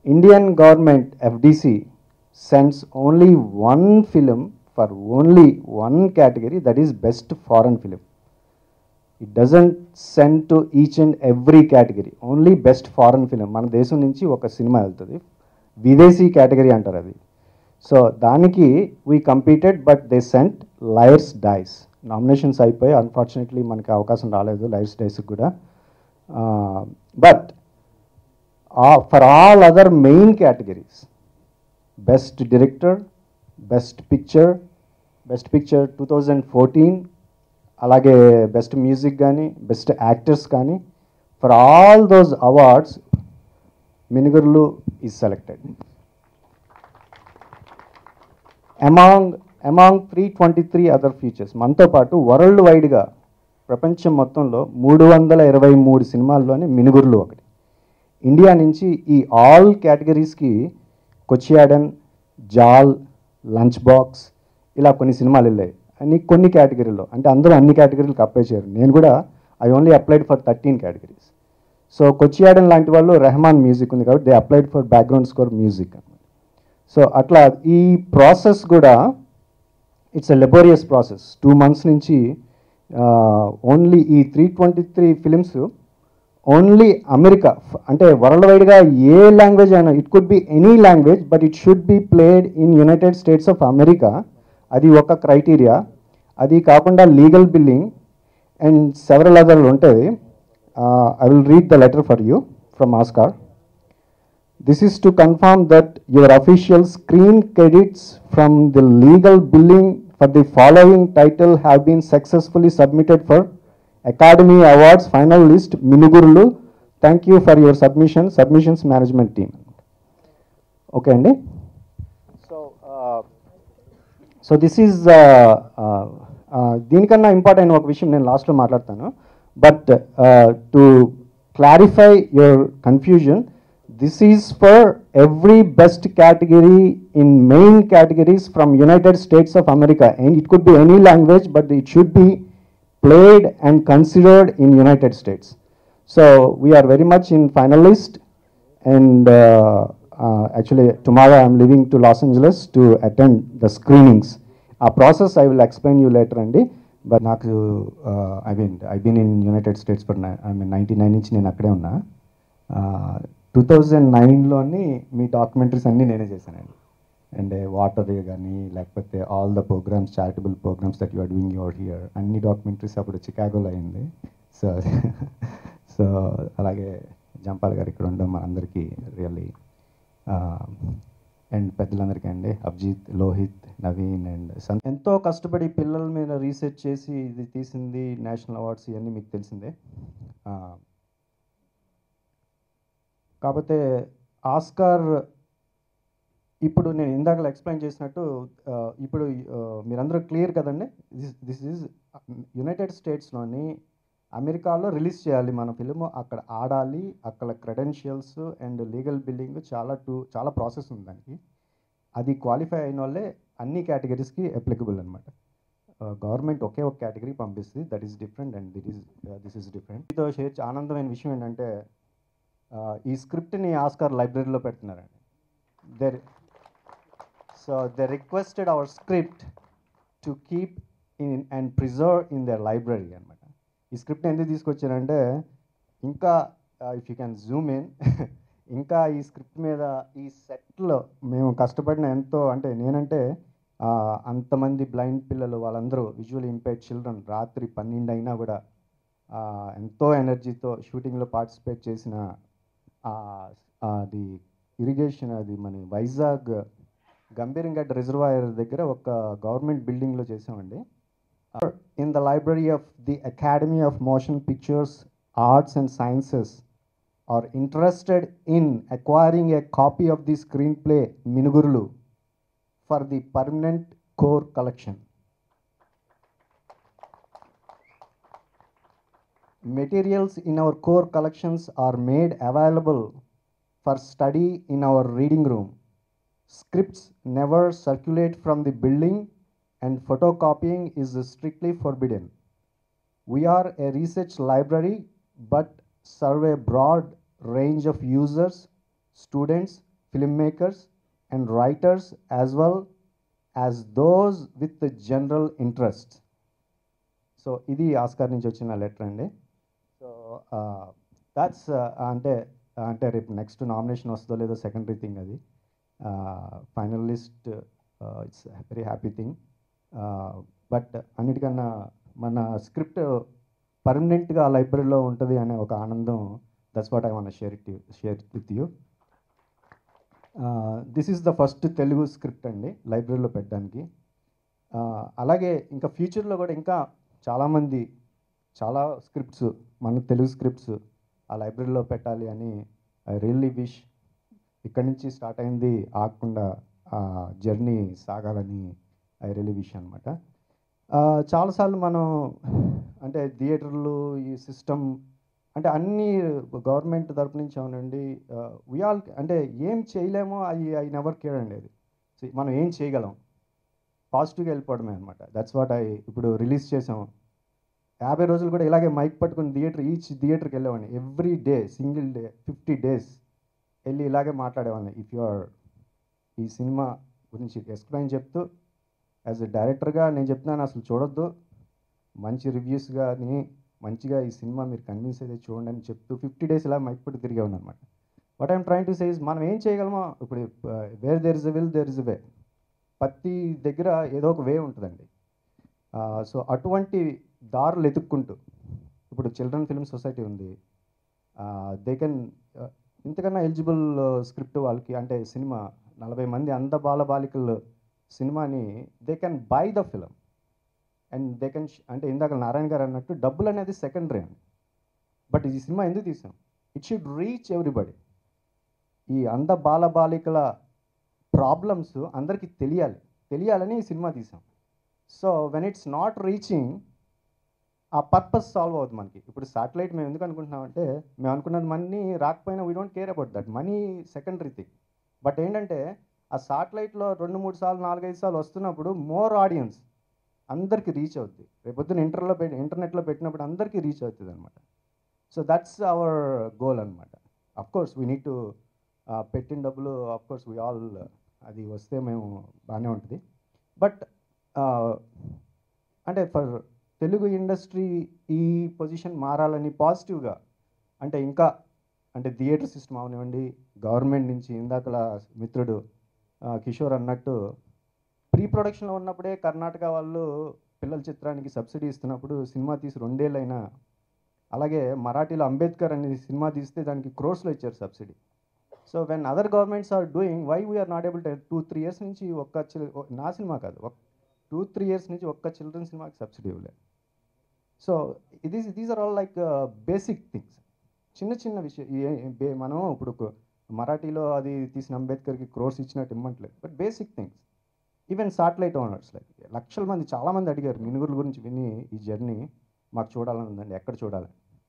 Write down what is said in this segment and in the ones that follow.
Indian government FDC sends only one film for only one category that is best foreign film. It doesn't send to each and every category only best foreign film మన దేశం నుంచి ఒక cinema వెళ్తుంది విదేశీ category అంటారు అది so దానికి we competed but they sent Liar's Dice nominations అయిపోయి అన్ఫార్చునేట్లీ మనకి అవకాశం రాలేదు లయర్స్ డైస్కి కూడా but for all other main categories best director best picture best picture two thousand fourteen అలాగే బెస్ట్ మ్యూజిక్ కానీ బెస్ట్ యాక్టర్స్ కానీ for all those awards Minugurlu is selected among among three twenty three other features మనతో పాటు world వైడ్గా ప్రపంచం మొత్తంలో మూడు వందల ఇరవై మూడు సినిమాల్లోనే మినుగుర్లు ఒకటి ఇండియా నుంచి ఈ ఆల్ కేటగిరీస్కి కొచ్చియాడన్ జాల్ లంచ్ బాక్స్ ఇలా కొన్ని సినిమాలు వెళ్ళాయి అని కొన్ని కేటగిరీలో అంటే అందరూ అన్ని కేటగిరీలకు అప్లై చేయరు నేను కూడా I only applied for thirteen categories so Kochadaiiyaan లాంటి వాళ్ళు రెహమాన్ మ్యూజిక్ ఉంది కాబట్టి they applied for background score music so అట్లా ఈ ప్రాసెస్ కూడా it's a laborious process two months నుంచి ఓన్లీ ఈ three twenty three films only America అంటే వరల్డ్ వైడ్గా ఏ లాంగ్వేజ్ అయినా it could be any language but it should be played in United States of America అది ఒక criteria అది కాకుండా లీగల్ బిల్లింగ్ అండ్ సెవరల్ అదర్లు ఉంటుంది I will read the letter for you from Oscar This is to confirm that your official screen credits from the legal billing for the following title have been successfully submitted for Academy Awards final list Minugurlu. Thank you for your submission, submissions management team. Okay, అండి so so this is దీనికన్నా important ఒక విషయం నేను లాస్ట్లో మాట్లాడతాను but to clarify your confusion this is for every best category in main categories from united states of america and it could be any language but it should be played and considered in united states so we are very much in finalist and uh, uh, actually tomorrow i'm leaving to los angeles to attend the screenings a process i will explain you later అండి but నాకు I mean I been in United States for I mean ninety nine నుంచి నేను అక్కడే ఉన్నా two thousand నైన్లోని మీ documentaries అన్నీ నేనే చేశానండి అండ్ వాటర్ కానీ లేకపోతే all the programmes charitable programmes that you are doing your here అన్ని డాక్యుమెంటరీస్ అప్పుడు చికాగోలో అయింది సో సో అలాగే జంపాల్ గారు ఇక్కడ ఉండడం మనందరికీ రియల్లీ అండ్ పెద్దలందరికీ అండి అభిజిత్ లోహిత్ నవీన్ అండ్ సన్ ఎంతో కష్టపడి పిల్లల మీద రీసెర్చ్ చేసి ఇది తీసింది నేషనల్ అవార్డ్స్ ఇవన్నీ మీకు తెలిసిందే కాకపోతే ఆస్కార్ ఇప్పుడు నేను ఇందాక ఎక్స్ప్లెయిన్ చేసినట్టు ఇప్పుడు మీరందరూ క్లియర్ కదండి దిస్ దిస్ ఈజ్ యునైటెడ్ స్టేట్స్లోని అమెరికాలో రిలీజ్ చేయాలి మన ఫిలిం అక్కడ ఆడాలి అక్కడ క్రెడెన్షియల్స్ అండ్ లీగల్ బిల్డింగ్ చాలా టూ చాలా ప్రాసెస్ ఉంది దానికి అది క్వాలిఫై అయిన వాళ్ళే అన్ని కేటగిరీస్కి అప్లికబుల్ అనమాట గవర్నమెంట్ ఒకే ఒక కేటగిరీ పంపిస్తుంది that is different and that is this is different ఇదో షేర్ ఆనందమైన విషయం ఏంటంటే ఈ స్క్రిప్ట్ని ఆస్కార్ లైబ్రరీలో పెడుతున్నారండి they so they requested our script to keep in and preserve in their library అనమాట ఈ స్క్రిప్ట్ ఎందుకు తీసుకొచ్చారంటే ఇంకా if you can zoom in ఇంకా ఈ స్క్రిప్ట్ మీద ఈ సెట్లో మేము కష్టపడిన ఎంతో అంటే నేనంటే అంతమంది బ్లైండ్ పిల్లలు వాళ్ళందరూ విజువల్ ఇంపైర్డ్ చిల్డ్రన్ రాత్రి పన్నెండు అయినా కూడా ఎంతో ఎనర్జీతో షూటింగ్లో పార్టిసిపేట్ చేసిన అది ఇరిగేషన్ అది మన వైజాగ్ గంభీరంగడ్ రిజర్వాయర్ దగ్గర ఒక గవర్నమెంట్ బిల్డింగ్లో చేసామండి in the library of the Academy of Motion Pictures Arts and Sciences are interested in acquiring a copy of the screenplay Minugurulu for the permanent core collection materials in our core collections are made available for study in our reading room. Scripts never circulate from the building and photocopying is strictly forbidden. We are a research library but serve a broad range of users, students, filmmakers and writers as well as those with the general interest. So ఇది Oscar నుంచి వచ్చిన letter అండి so that's అంటే అంటే రేపు next nomination వస్తుందో లేదో secondary thing అది final list it's very happy thing but అన్నిటికన్నా మన స్క్రిప్ట్ పర్మనెంట్గా లైబ్రరీలో ఉంటుంది అనే ఒక ఆనందం that's what I want share it share with you this is the first Telugu script అండి లైబ్రరీలో పెట్టడానికి Uh, అలాగే ఇంకా ఫ్యూచర్లో కూడా ఇంకా చాలామంది చాలా స్క్రిప్ట్స్ మన తెలుగు స్క్రిప్ట్స్ ఆ లైబ్రరీలో పెట్టాలి అని ఐ రియల్లీ విష్ ఇక్కడి నుంచి స్టార్ట్ అయింది ఆగకుండా ఆ జర్నీ సాగాలని ఐ రియల్లీ విష్ అనమాట చాలాసార్లు మనం అంటే థియేటర్లు ఈ సిస్టమ్ అంటే అన్ని గవర్నమెంట్ తరపు నుంచి అవునండి వి ఆల్ అంటే ఏం చేయలేమో అవి ఐ నెవర్ కేర్ అండి అది See, మనం ఏం చేయగలం పాజిటివ్గా వెళ్ళిపోవడమే అనమాట దట్స్ వాట్ ఐ ఇప్పుడు రిలీజ్ చేసాం యాభై రోజులు కూడా ఇలాగే మైక్ పట్టుకుని థియేటర్ ఈచ్ థియేటర్కి వెళ్ళేవాడిని every day single day fifty days వెళ్ళి ఇలాగే మాట్లాడేవాడిని ఇఫ్ యు ఆర్ ఈ సినిమా గురించి ఎక్స్ప్లెయిన్ చెప్తూ యాజ్ ఎ డైరెక్టర్గా నేను చెప్తున్నాను అసలు చూడొద్దు మంచి రివ్యూస్ కానీ మంచిగా ఈ సినిమా మీరు కన్విన్స్ అయితే చూడండి అని చెప్తూ ఫిఫ్టీ డేస్ ఇలా మైక్ పట్టు తిరిగే అనమాట what I'm trying to say మనం ఏం చేయగలమో ఇప్పుడు where there is a will there is a way ప్రతి దగ్గర ఏదో ఒక వే ఉంటుందండి సో అటువంటి దారులు ఎతుక్కుంటూ ఇప్పుడు చిల్డ్రన్ ఫిల్మ్ సొసైటీ ఉంది దే కెన్ ఇంతకన్నా ఎలిజిబుల్ స్క్రిప్ట్ వాళ్ళకి అంటే సినిమా నలభై మంది అంద బాల బాలికలు సినిమాని they can buy the film and they can అంటే ఇందాక నారాయణ గారు అన్నట్టు డబ్బులు అనేది సెకండరీ అండి బట్ ఈ సినిమా ఎందుకు తీసాం ఇట్ షుడ్ రీచ్ ఎవ్రీబడి ఈ అంద బాల బాలికల ప్రాబ్లమ్స్ అందరికీ తెలియాలి తెలియాలని ఈ సినిమా తీసాం so when it's not reaching ఆ పర్పస్ సాల్వ్ అవుతుంది మనకి ఇప్పుడు సాటిలైట్ మేము ఎందుకు అనుకుంటున్నామంటే మేము అనుకున్నది మనీ రాకపోయినా we don't care about that money secondary thing but ఏంటంటే ఆ సాటిలైట్లో రెండు మూడు సార్లు నాలుగైదు సార్లు వస్తున్నప్పుడు మోర్ ఆడియన్స్ అందరికీ రీచ్ అవుద్ది రేపొద్దున ఇంటర్లో పెట్టి ఇంటర్నెట్లో పెట్టినప్పుడు అందరికీ రీచ్ అవుతుంది అనమాట సో దట్స్ అవర్ గోల్ అనమాట of course we need to పెట్టిన డబ్బులు అఫ్ కోర్స్ వీ ఆల్ అది వస్తే మేము బాగానే ఉంటుంది బట్ అంటే ఫర్ తెలుగు ఇండస్ట్రీ ఈ పొజిషన్ మారాలని పాజిటివ్గా అంటే ఇంకా అంటే థియేటర్ సిస్టమ్ అవనివ్వండి గవర్నమెంట్ నుంచి ఇందాకలా మిత్రుడు ఆ, కిషోర్ అన్నట్టు ప్రీ ప్రొడక్షన్లో ఉన్నప్పుడే కర్ణాటక వాళ్ళు పిల్లల చిత్రానికి సబ్సిడీ ఇస్తున్నప్పుడు సినిమా తీసి రెండేళ్ళైనా అలాగే మరాఠీలో అంబేద్కర్ అనే సినిమా తీస్తే దానికి క్రోర్స్లో ఇచ్చారు subsidy so when other governments are doing why we're not able to two three years నుంచి ఒక్క చిల్ నా సినిమా కాదు ఒక టూ త్రీ ఇయర్స్ నుంచి ఒక్క చిల్డ్రన్ సినిమాకి సబ్సిడీ ఇవ్వలేదు సో ఇది these are all like basic things చిన్న చిన్న విషయం ఏ- ఏ- బే- మనం ఇప్పుడు ఒక మరాఠీలో అది తీసిన అంబేద్కర్కి క్రోర్స్ ఇచ్చినట్టు ఇవ్వట్లేదు but basic things even satellite owners like లక్షల మంది చాలామంది అడిగారు మినుగుల గురించి విని ఈ జర్నీ మాకు చూడాలని ఉందండి ఎక్కడ చూడాలి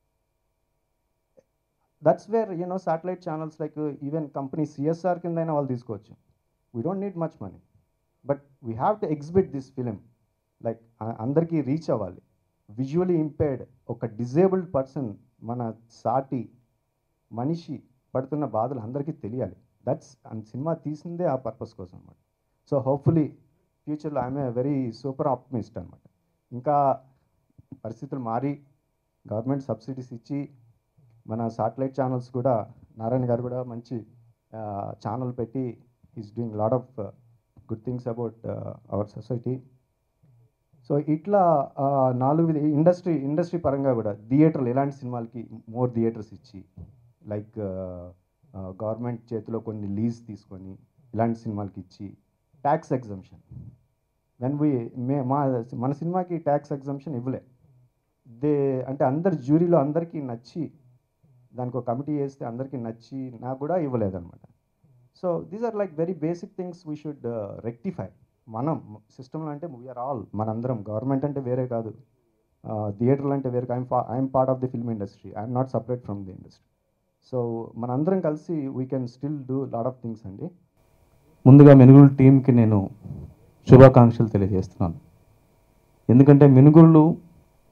that's where you know satellite channels like even company CSR కిందైనా వాళ్ళు తీసుకోవచ్చు we don't need much money but we have to exhibit this film like అందరికీ రీచ్ అవ్వాలి విజువలీ ఇంపేర్డ్ ఒక డిజేబుల్డ్ పర్సన్ మన సాటి మనిషి పడుతున్న బాధలు అందరికీ తెలియాలి దట్స్ సినిమా తీసిందే ఆ పర్పస్ కోసం అనమాట సో హోప్ఫుల్లీ ఫ్యూచర్లో I'm a very super optimist అనమాట ఇంకా పరిస్థితులు మారి గవర్నమెంట్ సబ్సిడీస్ ఇచ్చి మన సాటిలైట్ ఛానల్స్ కూడా నారాయణ గారు కూడా మంచి ఛానల్ పెట్టి is doing lot of good things about our society so ఇట్లా ఆ, నాలుగు విధ- ఇండస్ట్రీ ఇండస్ట్రీ పరంగా కూడా థియేటర్లు ఎలాంటి సినిమాలకి మోర్ థియేటర్స్ ఇచ్చి లైక్ గవర్నమెంట్ చేతిలో కొన్ని లీజ్ తీసుకొని ఇలాంటి సినిమాలకి ఇచ్చి tax exemption when we may మా మన సినిమాకి ట్యాక్స్ ఎగ్జంప్షన్ ఇవ్వలే దే అంటే అందరి జ్యూరీలో అందరికీ నచ్చి దానికి ఒక కమిటీ వేస్తే అందరికీ నచ్చి నాకు కూడా ఇవ్వలేదన్నమాట so these are like very basic things we should rectify మనం సిస్టంలో అంటే వీఆర్ ఆల్ మనందరం గవర్నమెంట్ అంటే వేరే కాదు థియేటర్లు అంటే వేరే I'm I'm part of the film industry I'm not separate from the industry so మనందరం కలిసి we can still do lot of things అండి ముందుగా మెనుగురు టీంకి నేను శుభాకాంక్షలు తెలియజేస్తున్నాను ఎందుకంటే మెనుగురులు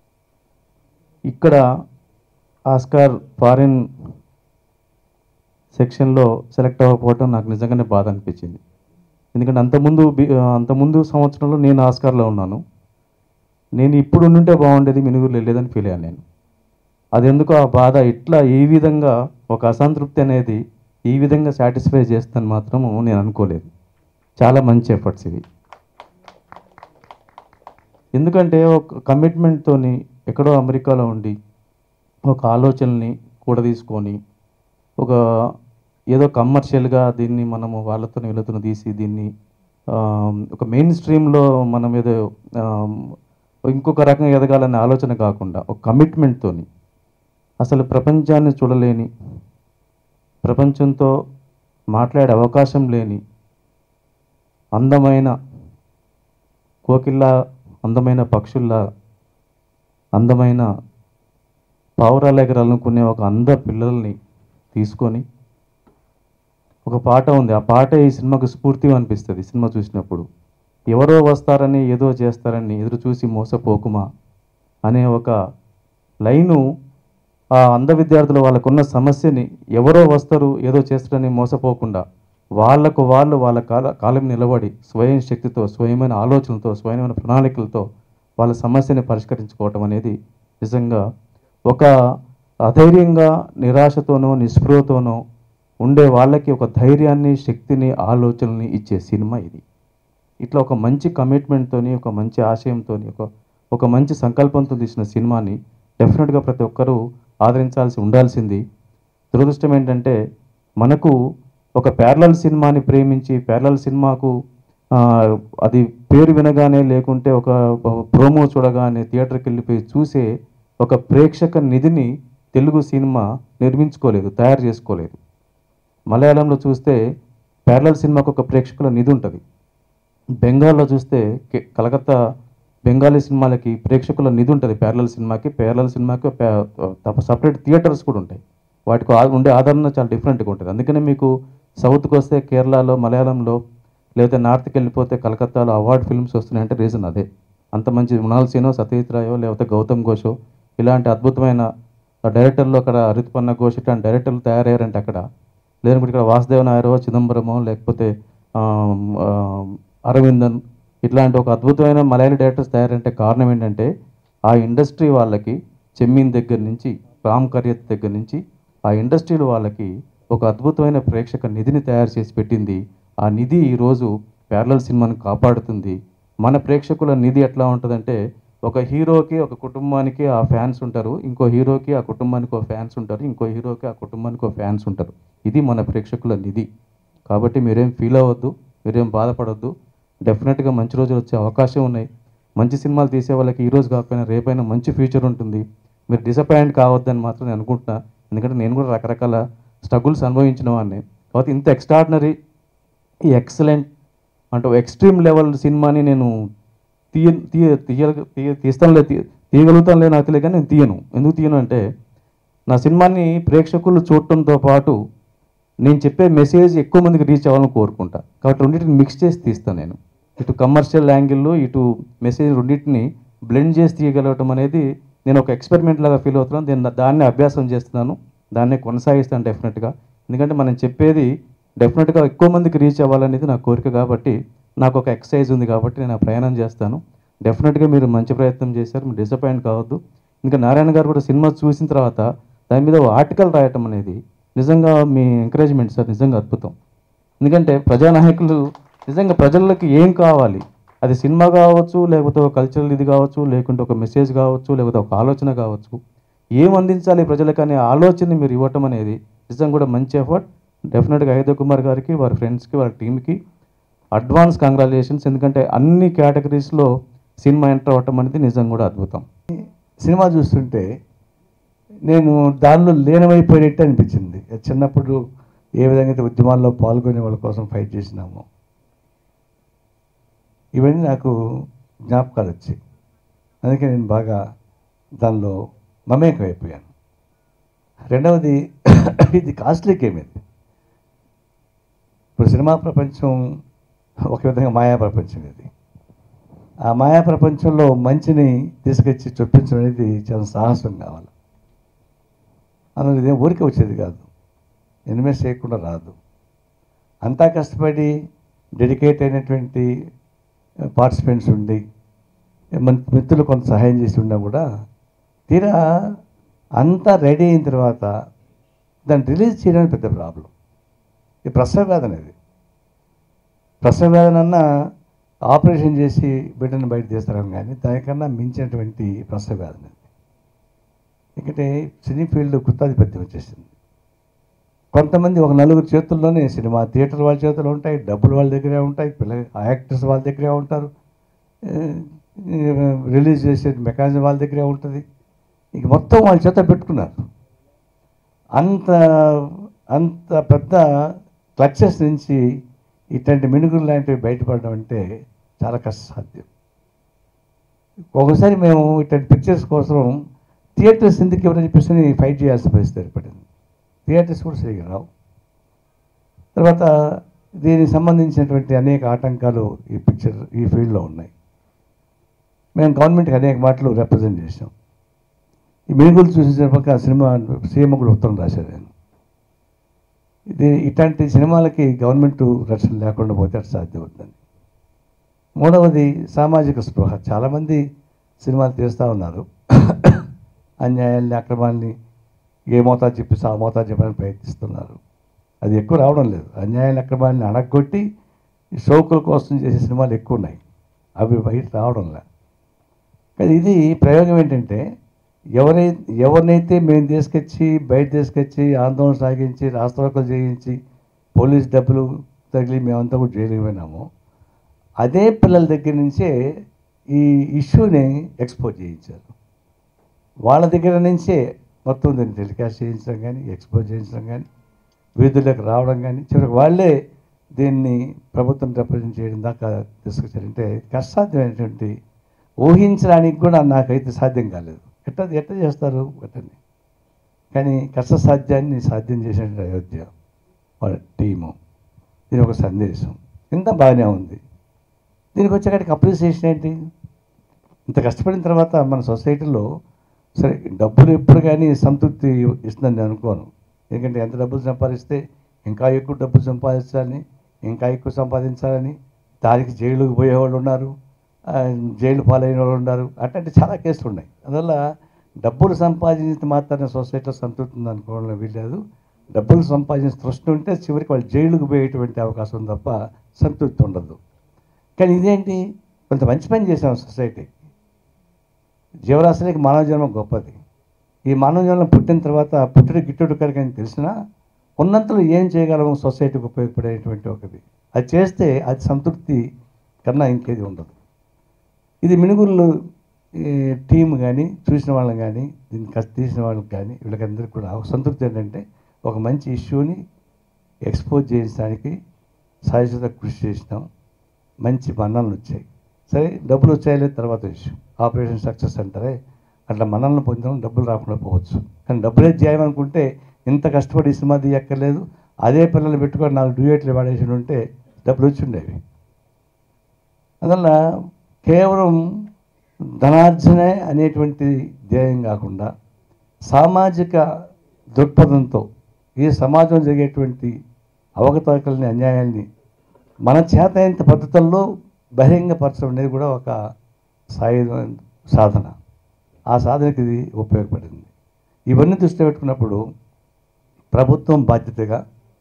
ఇక్కడ ఆస్కార్ ఫారిన్ సెక్షన్లో సెలెక్ట్ అవ్వకపోవడం నాకు నిజంగానే బాధ అనిపించింది ఎందుకంటే అంతకుముందు బి- అంతకుముందు సంవత్సరంలో నేను ఆస్కార్లో ఉన్నాను నేను ఇప్పుడు ఉంటే బాగుండేది మినుగురు వెళ్ళేదని ఫీల్ అయ్యాను నేను అది ఎందుకు ఆ బాధ ఇట్లా ఈ విధంగా ఒక అసంతృప్తి అనేది ఈ విధంగా సాటిస్ఫై చేస్తాను మాత్రము నేను అనుకోలేదు చాలా మంచి ఎఫర్ట్స్ ఇవి ఎందుకంటే ఒక కమిట్మెంట్తోని ఎక్కడో అమెరికాలో ఉండి ఒక ఆలోచనని కూడా తీసుకొని ఒక ఏదో కమర్షియల్గా దీన్ని మనము వాళ్ళతో వీళ్ళతో తీసి దీన్ని ఆ, ఒక మెయిన్ స్ట్రీమ్లో మనం ఏదో ఆ, ఇంకొక రకంగా ఎదగాలనే ఆలోచన కాకుండా ఒక కమిట్మెంట్తోని అసలు ప్రపంచాన్ని చూడలేని ప్రపంచంతో మాట్లాడే అవకాశం లేని అందమైన కోకిల్లా అందమైన పక్షుల్లా అందమైన పావురాల ఎగరాలనుకునే ఒక అంద పిల్లల్ని తీసుకొని ఒక పాట ఉంది ఆ పాట ఈ సినిమాకు స్ఫూర్తి అనిపిస్తుంది ఈ సినిమా చూసినప్పుడు ఎవరో వస్తారని ఏదో చేస్తారని ఎదురు చూసి మోసపోకుమా అనే ఒక లైను ఆ అంధ విద్యార్థులు వాళ్ళకున్న సమస్యని ఎవరో వస్తారు ఏదో చేస్తారని మోసపోకుండా వాళ్ళకు వాళ్ళు వాళ్ళ కాల కాలం నిలబడి స్వయం శక్తితో స్వయమైన ఆలోచనలతో స్వయమైన ప్రణాళికలతో వాళ్ళ సమస్యని పరిష్కరించుకోవటం అనేది నిజంగా ఒక అధైర్యంగా నిరాశతోనో నిస్పృహతోనో ఉండే వాళ్ళకి ఒక ధైర్యాన్ని శక్తిని ఆలోచనల్ని ఇచ్చే సినిమా ఇది ఇట్లా ఒక మంచి కమిట్మెంట్తోని ఒక మంచి ఆశయంతోని ఒక ఒక మంచి సంకల్పంతో తీసిన సినిమాని డెఫినెట్గా ప్రతి ఒక్కరూ ఆదరించాల్సి ఉండాల్సింది దురదృష్టం ఏంటంటే మనకు ఒక ప్యారలల్ సినిమాని ప్రేమించి ప్యారలల్ సినిమాకు ఆ, అది పేరు వినగానే లేకుంటే ఒక ప్రోమో చూడగానే థియేటర్కి వెళ్ళిపోయి చూసే ఒక ప్రేక్షక నిధిని తెలుగు సినిమా నిర్మించుకోలేదు తయారు చేసుకోలేదు మలయాళంలో చూస్తే ప్యారలల్ సినిమాకు ఒక ప్రేక్షకుల నిధి ఉంటుంది బెంగాల్లో చూస్తే కె- కలకత్తా బెంగాలీ సినిమాలకి ప్రేక్షకుల నిధి ఉంటుంది ప్యారలల్ సినిమాకి ప్యారలల్ సినిమాకి సపరేట్ థియేటర్స్ కూడా ఉంటాయి వాటికి ఆ- ఉండే ఆదరణ చాలా డిఫరెంట్గా ఉంటుంది అందుకనే మీకు సౌత్కి వస్తే కేరళలో మలయాళంలో లేదా నార్త్కి వెళ్ళిపోతే కలకత్తాలో అవార్డ్ ఫిల్మ్స్ వస్తున్నాయంటే రీజన్ అదే అంత మంచి మృణాల్ సేనో సతీష్ రాయో లేకపోతే గౌతమ్ ఘోషో ఇలాంటి అద్భుతమైన డైరెక్టర్లు అక్కడ హరిత్పన్న ఘోష్ ఇట్లాంటి డైరెక్టర్లు తయారయ్యారంటే అక్కడ లేదంటే ఇక్కడ వాసుదేవ నాయరో చిదంబరమో లేకపోతే ఆమ్, ఆమ్, అరవిందన్ ఇట్లాంటి ఒక అద్భుతమైన మలయాళీ డైరెక్టర్స్ తయారంటే కారణం ఏంటంటే ఆ ఇండస్ట్రీ వాళ్ళకి చెమ్మీన్ దగ్గర నుంచి రామ్ కరియత్ దగ్గర నుంచి ఆ ఇండస్ట్రీలో వాళ్ళకి ఒక అద్భుతమైన ప్రేక్షక నిధిని తయారు చేసి పెట్టింది ఆ నిధి ఈరోజు ప్యారలల్ సినిమాని కాపాడుతుంది మన ప్రేక్షకుల నిధి ఎట్లా ఉంటుందంటే ఒక హీరోకి ఒక కుటుంబానికి ఆ ఫ్యాన్స్ ఉంటారు ఇంకో హీరోకి ఆ కుటుంబానికి ఒక ఫ్యాన్స్ ఉంటారు ఇంకో హీరోకి ఆ కుటుంబానికి ఒక ఫ్యాన్స్ ఉంటారు ఇది మన ప్రేక్షకుల నిధి కాబట్టి మీరేం ఫీల్ అవ్వద్దు మీరేం బాధపడొద్దు డెఫినెట్గా మంచి రోజులు వచ్చే అవకాశం ఉన్నాయి మంచి సినిమాలు తీసే వాళ్ళకి ఈ రోజు కాకపోయినా రేపైనా మంచి ఫ్యూచర్ ఉంటుంది మీరు డిసప్పాయింట్ కావద్దని మాత్రం నేను అనుకుంటున్నా ఎందుకంటే నేను కూడా రకరకాల స్ట్రగుల్స్ అనుభవించిన వాడిని కాబట్టి ఇంత ఎక్స్ట్రాడినరీ ఈ ఎక్సలెంట్ అంటే ఎక్స్ట్రీమ్ లెవెల్ సినిమాని నేను తీయ తీయ తీయ తీయ తీస్తానులే తీ తీయగలుగుతానులే నాకు తెలియదు కానీ నేను తీయను ఎందుకు తీయను అంటే నా సినిమాని ప్రేక్షకులు చూడటంతో పాటు నేను చెప్పే మెసేజ్ ఎక్కువ మందికి రీచ్ అవ్వాలని కోరుకుంటా కాబట్టి రెండింటిని మిక్స్ చేసి తీస్తాను నేను ఇటు కమర్షియల్ యాంగిల్లో ఇటు మెసేజ్ రెండింటిని బ్లెండ్ చేసి తీయగలగటం అనేది నేను ఒక ఎక్స్పెరిమెంట్ లాగా ఫీల్ అవుతున్నాను నేను దాన్ని అభ్యాసం చేస్తున్నాను దాన్ని కొనసాగిస్తాను డెఫినెట్గా ఎందుకంటే మనం చెప్పేది డెఫినెట్గా ఎక్కువ మందికి రీచ్ అవ్వాలనేది నా కోరిక కాబట్టి నాకు ఒక ఎక్సర్సైజ్ ఉంది కాబట్టి నేను ఆ ప్రయాణం చేస్తాను డెఫినెట్గా మీరు మంచి ప్రయత్నం చేశారు మీరు డిసప్పాయింట్ కావద్దు ఇంకా నారాయణ గారు కూడా సినిమా చూసిన తర్వాత దాని మీద ఆర్టికల్ రాయటం అనేది నిజంగా మీ ఎంకరేజ్మెంట్ సార్ నిజంగా అద్భుతం ఎందుకంటే ప్రజానాయకులు నిజంగా ప్రజలకి ఏం కావాలి అది సినిమా కావచ్చు లేకపోతే ఒక కల్చరల్ ఇది కావచ్చు లేకుంటే ఒక మెసేజ్ కావచ్చు లేకపోతే ఒక ఆలోచన కావచ్చు ఏం అందించాలి ప్రజలకు అనే ఆలోచనని మీరు ఇవ్వటం అనేది నిజంగా కూడా మంచి ఎఫర్ట్ డెఫినెట్గా అయోధ్య కుమార్ గారికి వారి ఫ్రెండ్స్కి వారి టీంకి అడ్వాన్స్ కంగ్రాచులేషన్స్ ఎందుకంటే అన్ని కేటగిరీస్లో సినిమా ఎంటర్ అవ్వటం అనేది నిజంగా కూడా అద్భుతం సినిమా చూస్తుంటే నేను దానిలో లీనమైపోయినట్టు అనిపించింది చిన్నప్పుడు ఏ విధంగా అయితే ఉద్యమాల్లో పాల్గొనే వాళ్ళ కోసం ఫైట్ చేసినామో ఇవన్నీ నాకు జ్ఞాపకాలు వచ్చాయి అందుకే నేను బాగా దానిలో మమేకం అయిపోయాను రెండవది ఇది కాస్ట్లీ గేమ్ ఇది ఇప్పుడు సినిమా ప్రపంచం ఒక విధంగా మాయా ప్రపంచం ఇది ఆ మాయా ప్రపంచంలో మంచిని తీసుకొచ్చి చొప్పించడం అనేది చాలా సాహసం కావాలి అందులో ఇదేం ఊరికే వచ్చేది కాదు ఇన్వెస్ట్ చేయకుండా రాదు అంతా కష్టపడి డెడికేట్ అయినటువంటి పార్టిసిపెంట్స్ ఉండి మన మిత్రులు కొంత సహాయం చేసి ఉన్నా కూడా తీరా అంతా రెడీ అయిన తర్వాత దాన్ని రిలీజ్ చేయడానికి పెద్ద ప్రాబ్లం ఈ ప్రసవ వేదన ఇది ప్రసవ వేదన అన్న ఆపరేషన్ చేసి బిడ్డను బయట తీస్తారం కానీ దానికన్నా మించినటువంటి ప్రసవ వేదన ఇది ఎందుకంటే సినీ ఫీల్డ్ కృతాధిపత్యం వచ్చేసింది కొంతమంది ఒక నలుగురు చేతుల్లోనే సినిమా థియేటర్ వాళ్ళ చేతుల్లో ఉంటాయి డబ్బులు వాళ్ళ దగ్గరే ఉంటాయి పిల్ల యాక్టర్స్ వాళ్ళ దగ్గరే ఉంటారు రిలీజ్ చేసే మెకానిజం వాళ్ళ దగ్గరే ఉంటుంది ఇక మొత్తం వాళ్ళ చేత పెట్టుకున్నారు అంత అంత పెద్ద క్లచెస్ నుంచి ఇట్లాంటి మినుగులు లాంటివి బయటపడడం అంటే చాలా కష్టసాధ్యం ఒకసారి మేము ఇట్లాంటి పిక్చర్స్ కోసం థియేటర్స్ ఎందుకు ఎవరని చెప్పేసి ఫైట్ చేయాల్సిన పరిస్థితి ఏర్పడింది థియేటర్స్ కూడా సరిగా రావు తర్వాత దీనికి సంబంధించినటువంటి అనేక ఆటంకాలు ఈ పిక్చర్ ఈ ఫీల్డ్లో ఉన్నాయి మేము గవర్నమెంట్కి అనేక మాటలు రిప్రజెంట్ చేసాం ఈ మినుగులు చూసిన పక్క సినిమా సీఎం కూడా ఉత్తరం రాశారు నేను ఇది ఇట్లాంటి సినిమాలకి గవర్నమెంట్ రక్షణ లేకుండా పోతే అది సాధ్యం అవుతుంది మూడవది సామాజిక స్పృహ చాలామంది సినిమాలు తీస్తూ ఉన్నారు అన్యాయాల్ని అక్రమాల్ని ఏ మోతాదు చెప్పేసి ఆ మోతాదు చెప్పడానికి ప్రయత్నిస్తున్నారు అది ఎక్కువ రావడం లేదు అన్యాయాన్ని అక్రమాన్ని అడగొట్టి ఈ షోకుల కోసం చేసే సినిమాలు ఎక్కువ ఉన్నాయి అవి బయట రావడం లేదు కానీ ఇది ప్రయోగం ఏంటంటే ఎవరై ఎవరినైతే మేము తీసుకొచ్చి బయట తీసుకొచ్చి ఆందోళన సాగించి రాష్ట్రోకలు చేయించి పోలీస్ డబ్బులు తగిలి మేమంతా కూడా జైలుకి పోయినాము అదే పిల్లల దగ్గర నుంచే ఈ ఇష్యూని ఎక్స్పోజ్ చేయించారు వాళ్ళ దగ్గర నుంచే మొత్తం దీన్ని టెలికాస్ట్ చేయించడం కానీ ఎక్స్పోజ్ చేయించడం కానీ వీధుల్లోకి రావడం కానీ చివరికి వాళ్ళే దీన్ని ప్రభుత్వం రిప్రజెంట్ చేయడం దాకా తీసుకొచ్చారు అంటే కష్టాధ్యమైనటువంటి ఊహించడానికి కూడా నాకైతే సాధ్యం కాలేదు ఎట్లా ఎట్లా చేస్తారు ఎట్టని కానీ కష్టసాధ్యాన్ని సాధ్యం చేసినటువంటి అయోధ్య వాళ్ళ టీము దీని ఒక సందేశం ఇంత బాగానే ఉంది దీనికి వచ్చేకాడికి అప్రిసియేషన్ ఏంటి ఇంత కష్టపడిన తర్వాత మన సొసైటీలో సరే డబ్బులు ఎప్పుడు కానీ సంతృప్తి ఇస్తుందని నేను అనుకోను ఎందుకంటే ఎంత డబ్బులు సంపాదిస్తే ఇంకా ఎక్కువ డబ్బులు సంపాదించాలని ఇంకా ఎక్కువ సంపాదించాలని దానికి జైలుకు పోయేవాళ్ళు ఉన్నారు ఆ, జైలు పాలైన వాళ్ళు ఉన్నారు అట్లాంటి చాలా కేసులు ఉన్నాయి అందువల్ల డబ్బులు సంపాదించిన మాత్రమే సొసైటీలో సంతృప్తి ఉంది అనుకోవడం వీల్లేదు డబ్బులు సంపాదించిన తృష్టి ఉంటే చివరికి వాళ్ళు జైలుకు పోయేటువంటి అవకాశం ఉంది తప్ప సంతృప్తి ఉండదు కానీ ఇదేంటి కొంత మంచి పని చేసాం సొసైటీ జీవరాశులకి మానవ జన్మ గొప్పది ఈ మానవ జన్మ పుట్టిన తర్వాత పుట్టుడు గిట్టుడు కనుక అని తెలిసినా ఉన్నంతలో ఏం చేయగలము సొసైటీకి ఉపయోగపడేటువంటి ఒకటి అది చేస్తే అది సంతృప్తి కన్నా ఇంకేది ఉండదు ఇది మినుగుళ్ళు టీం కానీ చూసిన వాళ్ళని కానీ దీన్ని కష్ట తీసిన వాళ్ళకి కానీ వీళ్ళకందరికీ కూడా ఒక సంతృప్తి ఏంటంటే ఒక మంచి ఇష్యూని ఎక్స్పోజ్ చేయించడానికి సాయశత కృషి చేసినాం మంచి మన్నలు వచ్చాయి సరే డబ్బులు వచ్చాయలే తర్వాత ఇష్యూ ఆపరేషన్ సక్సెస్ అంటారే అట్లా మనల్ని పొందడం డబ్బులు రాకుండా పోవచ్చు కానీ డబ్బులే చేయాలనుకుంటే ఇంత కష్టపడి ఈ సినిమా తీయక్కర్లేదు అదే పిల్లలు పెట్టుకొని నాలుగు డ్యూయేట్లు వాడేసి ఉంటే డబ్బులు వచ్చి ఉండేవి అందువల్ల కేవలం ధనార్జనే అనేటువంటి ధ్యేయం కాకుండా సామాజిక దృక్పథంతో ఈ సమాజంలో జరిగేటువంటి అవకతవకల్ని అన్యాయాల్ని మన చేతైనంత పద్ధతుల్లో బహిరంగపరచడం అనేది కూడా ఒక సాయుధ సాధన ఆ సాధనకి ఇది ఉపయోగపడింది ఇవన్నీ దృష్టిలో పెట్టుకున్నప్పుడు ప్రభుత్వం బాధ్యతగా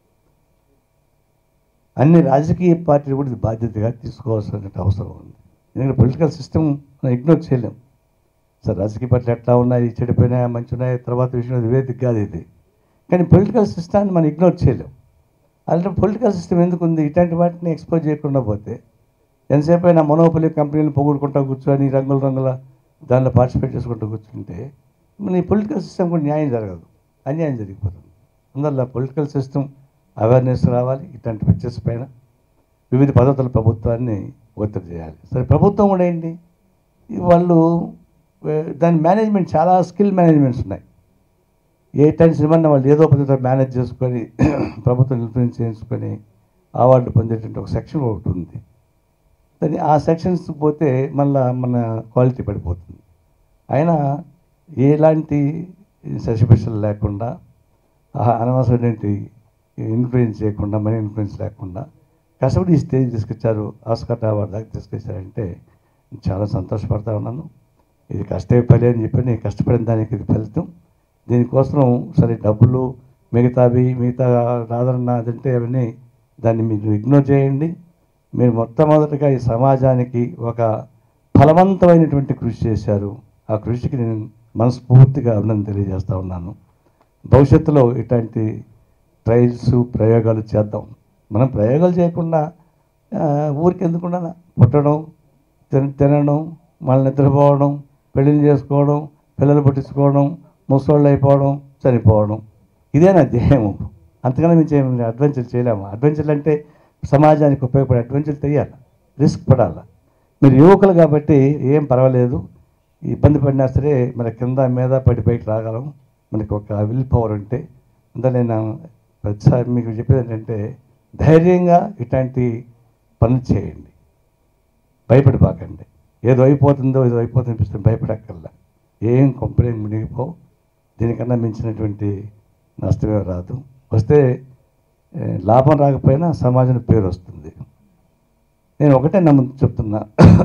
అన్ని రాజకీయ పార్టీలు కూడా ఇది బాధ్యతగా తీసుకోవాల్సిన అవసరం ఉంది ఎందుకంటే పొలిటికల్ సిస్టమ్ మనం ఇగ్నోర్ చేయలేం సార్ రాజకీయ పార్టీలు ఎట్లా ఉన్నాయి చెడిపోయినాయా మంచి ఉన్నాయి తర్వాత విషయం అది వేదిక కాదు ఇది కానీ పొలిటికల్ సిస్టాన్ని మనం ఇగ్నోర్ చేయలేం అలాంటి పొలిటికల్ సిస్టమ్ ఎందుకు ఉంది ఇట్లాంటి వాటిని ఎక్స్పోజ్ చేయకుండా పోతే ఎంతసేపు అయినా మనోపలి కంపెనీలు పొగుడుకుంటా కూర్చొని రంగుల రంగుల దానిలో పార్టిసిపేట్ చేసుకుంటూ కూర్చుంటే మన ఈ పొలిటికల్ సిస్టమ్ కూడా న్యాయం జరగదు అన్యాయం జరిగిపోతుంది అందువల్ల పొలిటికల్ సిస్టమ్ అవేర్నెస్ రావాలి ఇట్లాంటి పిక్చర్స్ పైన వివిధ పద్ధతుల ప్రభుత్వాన్ని ఒత్తిడి చేయాలి సరే ప్రభుత్వం కూడా ఏంటి ఈ వాళ్ళు ఏ, దాని మేనేజ్మెంట్ చాలా స్కిల్ మేనేజ్మెంట్స్ ఉన్నాయి ఏ టైం సినిమాని వాళ్ళు ఏదో పద్ధతిలో మేనేజ్ చేసుకొని ప్రభుత్వం ఇన్ఫ్లుయెన్స్ చేసుకొని అవార్డు పొందేటువంటి ఒక సెక్షన్ ఒకటి ఉంది దాన్ని ఆ సెక్షన్స్ పోతే మళ్ళా మన క్వాలిటీ పడిపోతుంది అయినా ఎలాంటి సస్పెషల్ లేకుండా ఆ అనవసరమైనటువంటి ఇన్ఫ్లుయెన్స్ చేయకుండా మనీ ఇన్ఫ్లుయెన్స్ లేకుండా కష్టపడి ఈ స్టేజ్ తీసుకొచ్చారు ఆస్కార్ అవార్డు దాకా తీసుకొచ్చారంటే చాలా సంతోషపడతా ఉన్నాను ఇది కష్టే పని అని చెప్పి నేను కష్టపడిన దానికి ఇది ఫలితం దీనికోసం సరే డబ్బులు మిగతావి మిగతా ఆదరణ అదంటే అవన్నీ దాన్ని మీరు ఇగ్నోర్ చేయండి మీరు మొట్టమొదటిగా ఈ సమాజానికి ఒక ఫలవంతమైనటువంటి కృషి చేశారు ఆ కృషికి నేను మనస్ఫూర్తిగా అభినందన తెలియజేస్తా ఉన్నాను భవిష్యత్తులో ఇట్లాంటి ట్రయల్స్ ప్రయోగాలు చేద్దాం మనం ప్రయోగాలు చేయకుండా ఆ, ఊరికి ఎందుకుండా పుట్టడం తిన తినడం మళ్ళీ నిద్రపోవడం పెళ్ళిళ్ళు చేసుకోవడం పిల్లలు పుట్టించుకోవడం ముసలోళ్ళు అయిపోవడం చనిపోవడం ఇదే నా ధ్యేయం అంతకన్నా మించి ఏం అడ్వెంచర్ చేయలేము అడ్వెంచర్లు అంటే సమాజానికి ఉపయోగపడే అడ్వెంచర్లు తెలియాలి రిస్క్ పడాలి మీరు యువకులు కాబట్టి ఏం పర్వాలేదు ఇబ్బంది పడినా సరే మన కింద మీద పడి బయట రాగలం మనకి ఒక విల్ పవర్ ఉంటే అందులో నేను ప్రతిసారి మీకు చెప్పేది ఏంటంటే ధైర్యంగా ఇట్లాంటి పనులు చేయండి భయపడిపోకండి ఏదో అయిపోతుందో ఏదో అయిపోతుందో అనిపిస్తుంది భయపడక్కర్లా ఏం కంపెనీ మునిగిపో దీనికన్నా మించినటువంటి నష్టమే రాదు వస్తే ఏ, లాభం రాకపోయినా సమాజం పేరు వస్తుంది నేను ఒకటే నమ్ము చెప్తున్నా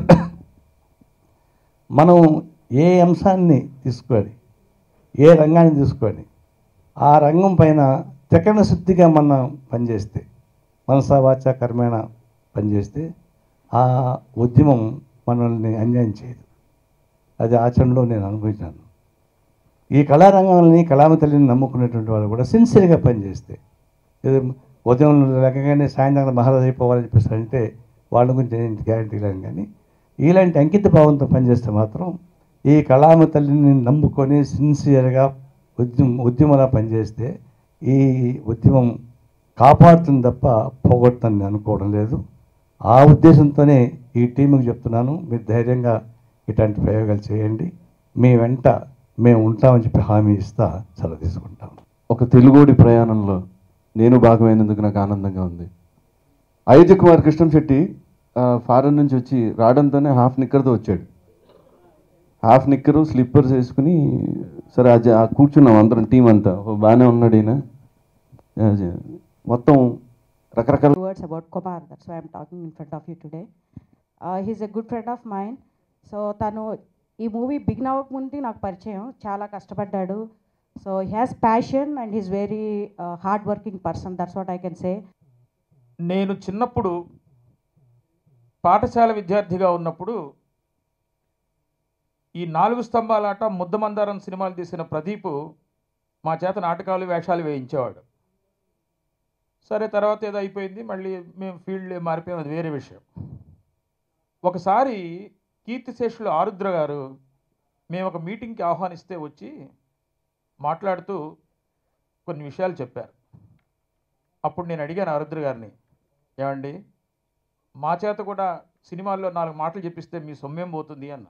మనం ఏ అంశాన్ని తీసుకొని ఏ రంగాన్ని తీసుకొని ఆ రంగం పైన తెకన శుద్ధిగా మనం పనిచేస్తే మనసా వాచ కర్మేణ పనిచేస్తే ఆ ఉద్యమం మనల్ని అన్యాయం చేయదు అది ఆచరణలో నేను అనుభవించాను ఈ కళారంగాన్ని కళామ తల్లిని నమ్ముకునేటువంటి వాళ్ళు కూడా సిన్సియర్గా పనిచేస్తే ఏదో ఉదయం లేకగానే సాయంత్రం మహారాజు అయిపోవాలని చెప్పేసి అంటే వాళ్ళ గురించి నేను గ్యారంటీ లేను కానీ ఇలాంటి అంకిత భావంతో పనిచేస్తే మాత్రం ఈ కళామ తల్లిని నమ్ముకొని సిన్సియర్గా ఉద్యమం ఉద్యమంలా పనిచేస్తే ఈ ఉద్యమం కాపాడుతుంది తప్ప పోగొడుతుంది అనుకోవడం లేదు ఆ ఉద్దేశంతోనే ఈ టీంకి చెప్తున్నాను మీరు ధైర్యంగా ఇట్లాంటి ప్రయోగాలు చేయండి మీ వెంట మేము ఉంటామని చెప్పి హామీ ఇస్తా సెలవు తీసుకుంటాం ఒక తెలుగోడి ప్రయాణంలో నేను భాగమైనందుకు నాకు ఆనందంగా ఉంది అయోధ్య కుమార్ కృష్ణం శెట్టి ఆ, ఫారెన్ నుంచి వచ్చి రావడంతోనే హాఫ్ నిక్కర్తో వచ్చాడు హాఫ్ నిక్కరు స్లిప్పర్స్ వేసుకుని సరే అది ఆ కూర్చున్నాం అందరం టీం అంతా ఓ, బాగానే ఉన్నాడు ఈయన ఆ, మొత్తం రకరకాల words about Kumar. That's why I'm talking in front of you today. Uh, he's a good friend of mine. So తను ఈ మూవీ బిగిన్ అవ్వకముందు నాకు పరిచయం చాలా కష్టపడ్డాడు so he has passion and he's very hard working person that's what I can say నేను చిన్నప్పుడు పాఠశాల విద్యార్థిగా ఉన్నప్పుడు ఈ నాలుగు స్తంభాలాట ముద్దమందారం సినిమాలు తీసిన ప్రదీప్ మా చేత నాటకాలు వేషాలు వేయించేవాడు సరే తర్వాత ఏదో అయిపోయింది మళ్ళీ మేము ఫీల్డ్ మారిపోయాం అది వేరే విషయం ఒకసారి కీర్తిశేషులు ఆరుద్ర గారు మేము ఒక మీటింగ్కి ఆహ్వానిస్తే వచ్చి మాట్లాడుతూ కొన్ని విషయాలు చెప్పారు అప్పుడు నేను అడిగాను ఆరుద్ర గారిని ఏమండి మా చేత కూడా సినిమాల్లో నాలుగు మాటలు చెప్పిస్తే మీ సొమ్మేం పోతుంది అన్న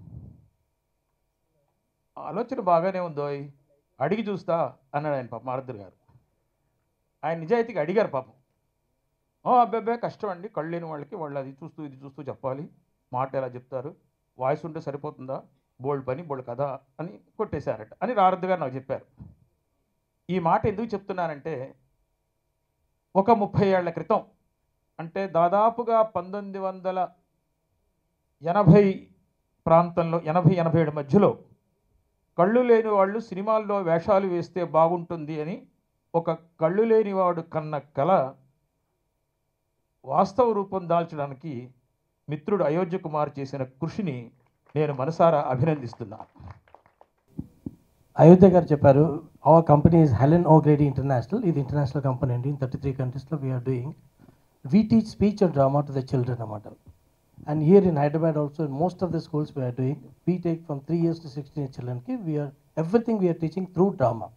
ఆలోచన బాగానే ఉందోయ్ అడిగి చూస్తా అన్నాడు ఆయన పాపం ఆరుద్ర గారు ఆయన నిజాయితీగా అడిగారు పాపం "ఓ, అబ్బాయి కష్టం అండి కళ్ళు లేని వాళ్ళకి వాళ్ళు అది చూస్తూ ఇది చూస్తూ చెప్పాలి మాట ఎలా చెప్తారు వాయిస్ ఉంటే సరిపోతుందా బోల్డ్ పని బోల్డ్ కథ అని కొట్టేశారట అని ఆరుద్ర గారు నాకు చెప్పారు ఈ మాట ఎందుకు చెప్తున్నానంటే ఒక ముప్పై ఏళ్ల క్రితం అంటే దాదాపుగా పంతొమ్మిది వందల ఎనభై ప్రాంతంలో ఎనభై ఎనభై ఏడు మధ్యలో కళ్ళు లేని వాళ్ళు సినిమాల్లో వేషాలు వేస్తే బాగుంటుంది అని ఒక కళ్ళు లేనివాడు కన్న కళ వాస్తవ రూపం దాల్చడానికి మిత్రుడు అయోధ్య కుమార్ చేసిన కృషిని నేను మనసారా అభినందిస్తున్నాను అయోధ్య గారు చెప్పారు our company is Helen O'Grady international ఇది ఇంటర్నేషనల్ కంపెనీ అండి ఇన్ థర్టీ త్రీ కంట్రీస్లో we are doing we teach speech and drama to the children అన్నమాట and here in Hyderabad also in most of the schools we are doing we take from three years to sixteen years చిల్డ్రన్కి we are everything we are teaching through drama